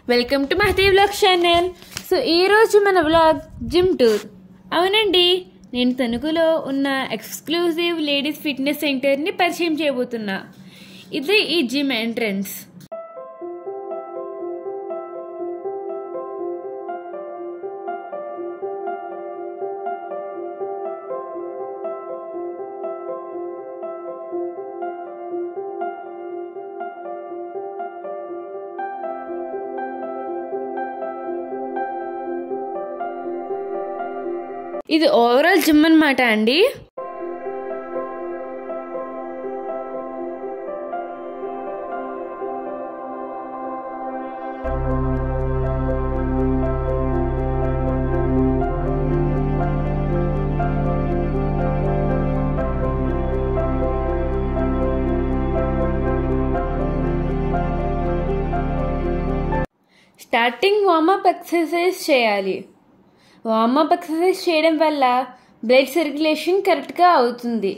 welcome to Mahathi vlog channel so ఈరోజు మన vlog gym tour అవునండి నేను తణుకులో ఉన్న ఎక్స్క్లూజివ్ లేడీస్ ఫిట్నెస్ సెంటర్ని పరిచయం చేయబోతున్నా ఇది ఈ జిమ్ ఎంట్రన్స్ ఇది ఓవరాల్ జిమ్ అన్నమాట అండి స్టార్టింగ్ వార్మప్ ఎక్సర్సైజ్ చేయాలి వార్మప్ ఎక్సర్సైజ్ చేయడం వల్ల బ్లడ్ సర్క్యులేషన్ కరెక్ట్గా అవుతుంది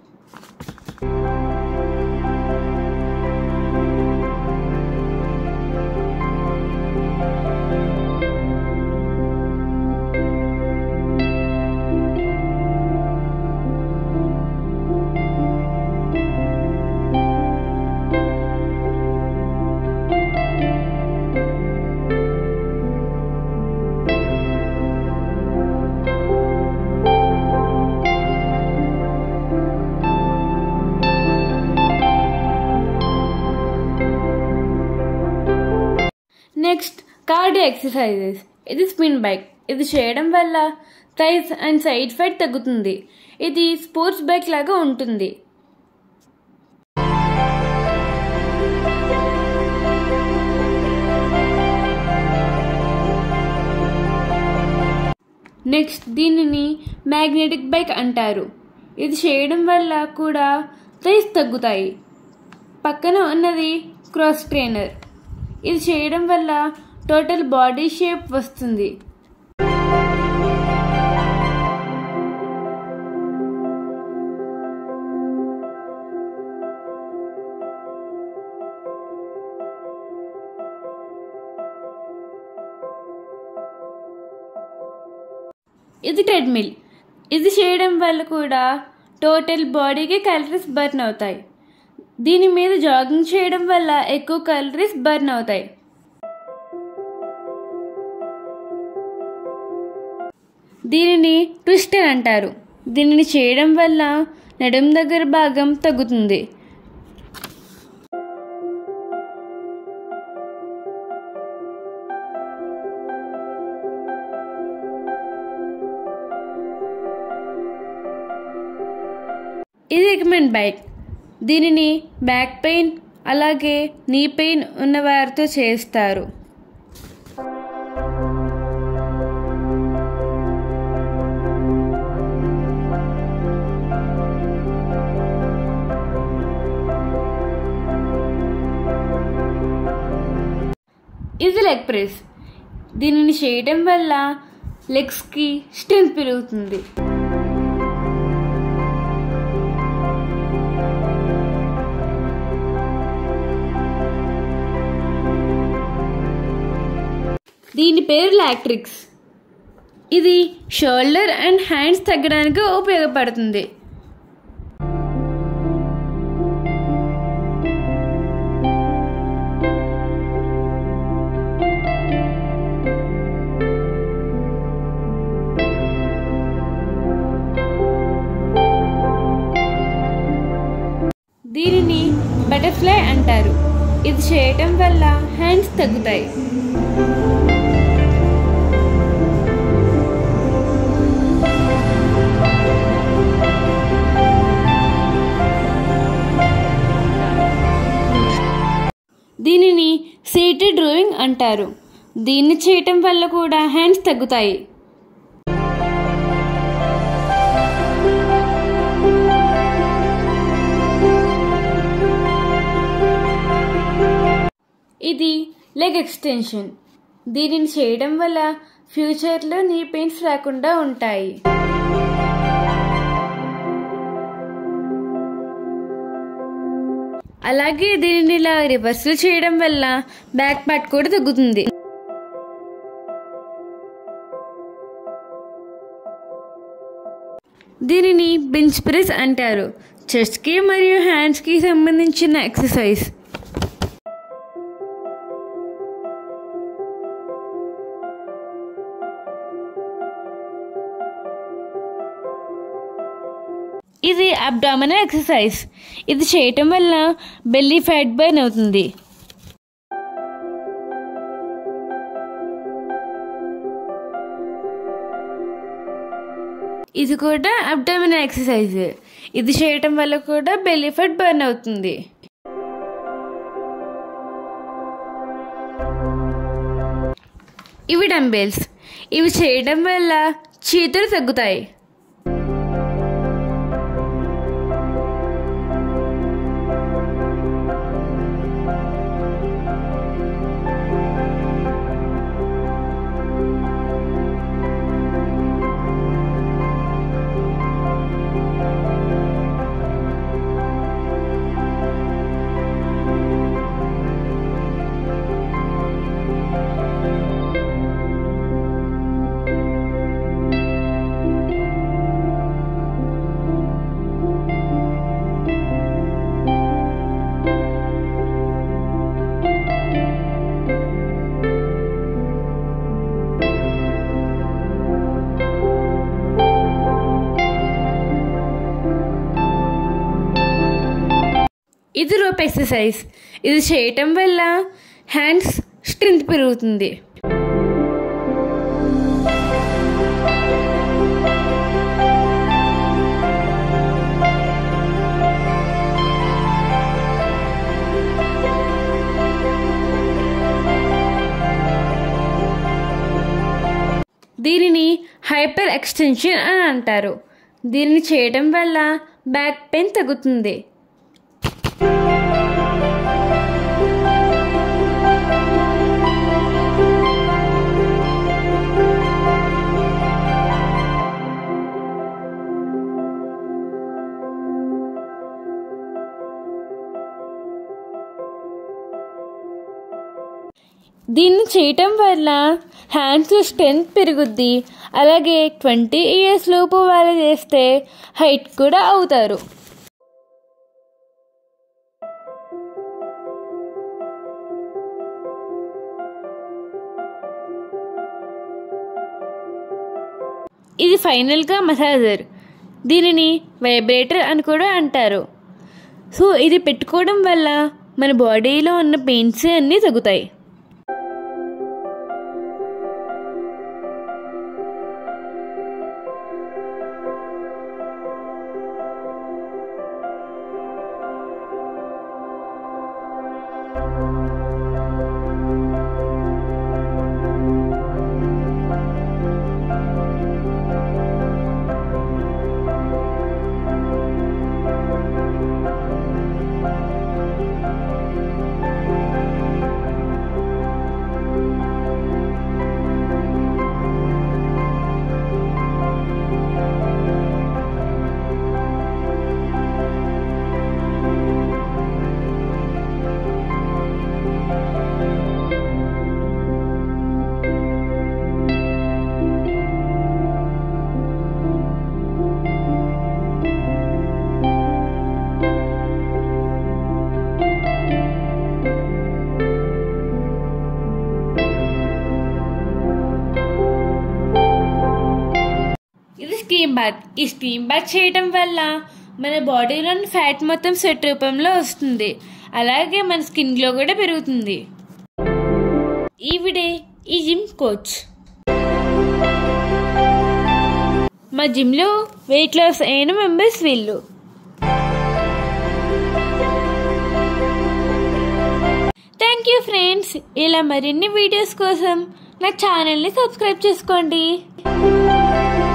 నెక్స్ట్ కార్డియో ఎక్సర్సైజెస్ ఇది స్పిన్ బైక్ ఇది చేయడం వల్ల థైస్ అండ్ సైడ్ ఫైట్ తగ్గుతుంది ఇది స్పోర్ట్స్ బైక్ లాగా ఉంటుంది నెక్స్ట్ దీనిని మ్యాగ్నెటిక్ బైక్ అంటారు ఇది చేయడం వల్ల కూడా థైస్ తగ్గుతాయి పక్కన ఉన్నది క్రాస్ ట్రైనర్ ఇది చేయడం వల్ల టోటల్ బాడీ షేప్ వస్తుంది ఇది ట్రెడ్మిల్ ఇది చేయడం వల్ల కూడా టోటల్ బాడీకి క్యాలరీస్ బర్న్ అవుతాయి దీని మీద జాగింగ్ చేయడం వల్ల ఎక్కువ క్యాలరీస్ బర్న్ అవుతాయి దీనిని ట్విస్టర్ అంటారు దీనిని చేయడం వల్ల నడుం దగ్గర భాగం తగ్గుతుంది ఇది ఎక్మెంట్ బైక్ దీనిని బ్యాక్ పెయిన్ అలాగే నీ పెయిన్ ఉన్న వారితో చేస్తారు ఇది లెగ్ ప్రెస్ దీనిని చేయడం వల్ల లెగ్స్కి స్ట్రెంత్ పెరుగుతుంది దీని పేరు లాక్ట్రిక్స్ ఇది షోల్డర్ అండ్ హ్యాండ్స్ తగ్గడానికి ఉపయోగపడుతుంది దీనిని బటర్ఫ్లై అంటారు ఇది చేయటం వల్ల హ్యాండ్స్ తగ్గుతాయి దీనిని సీటెడ్ డ్రాయింగ్ అంటారు దీన్ని చేయటం వల్ల కూడా హ్యాండ్స్ తగ్గుతాయి ఇది లెగ్ ఎక్స్టెన్షన్ దీనిని చేయడం వల్ల ఫ్యూచర్లో నీ పెయిన్స్ రాకుండా ఉంటాయి అలాగే దీనిని ఇలా రివర్సల్ చేయడం వల్ల బ్యాక్ పార్ట్ కూడా తగ్గుతుంది దీనిని బెంచ్ ప్రెస్ అంటారు చెస్ట్కి మరియు హ్యాండ్స్కి సంబంధించిన ఎక్సర్సైజ్ ఇది అబ్డామినల్ ఎక్సర్సైజ్ ఇది చేయటం వల్ల బెల్లీ ఫ్యాట్ బర్న్ అవుతుంది ఇది కూడా అబ్డామినల్ ఎక్సర్సైజ్ ఇది చేయటం వల్ల కూడా బెల్లీ ఫ్యాట్ బర్న్ అవుతుంది ఇవి డంబెల్స్ ఇవి చేయడం వల్ల చేతులు తగ్గుతాయి ఇది రోప్ ఎక్సర్సైజ్ ఇది చేయటం వల్ల హ్యాండ్స్ స్ట్రెంత్ పెరుగుతుంది దీనిని హైపర్ ఎక్స్టెన్షన్ అని అంటారు దీనిని చేయడం వల్ల బ్యాక్ పెయిన్ తగ్గుతుంది దీన్ని చేయటం వల్ల హ్యాండ్స్ స్ట్రెంత్ పెరుగుద్ది అలాగే ట్వంటీ ఇయర్స్ లోపు వాళ్ళు చేస్తే హైట్ కూడా అవుతారు ఇది ఫైనల్గా మసాజర్ దీనిని వైబ్రేటర్ అని కూడా అంటారు సో ఇది పెట్టుకోవడం వల్ల మన బాడీలో ఉన్న పెయిన్స్ అన్నీ తగ్గుతాయి ఇది స్టీమ్ బాత్ ఈ స్టీమ్ బాత్ చేయటం వల్ల మన బాడీలోని ఫ్యాట్ మొత్తం స్వెట్ రూపంలో వస్తుంది అలాగే మన స్కిన్ గ్లో కూడా పెరుగుతుంది ఈవిడే ఈ జిమ్ కోచ్ మా జిమ్లో వెయిట్ లాస్ అయిన మెంబర్స్ వీళ్ళు థ్యాంక్ యూ ఫ్రెండ్స్ ఇలా మరిన్ని వీడియోస్ కోసం నా ఛానల్ని సబ్స్క్రైబ్ చేసుకోండి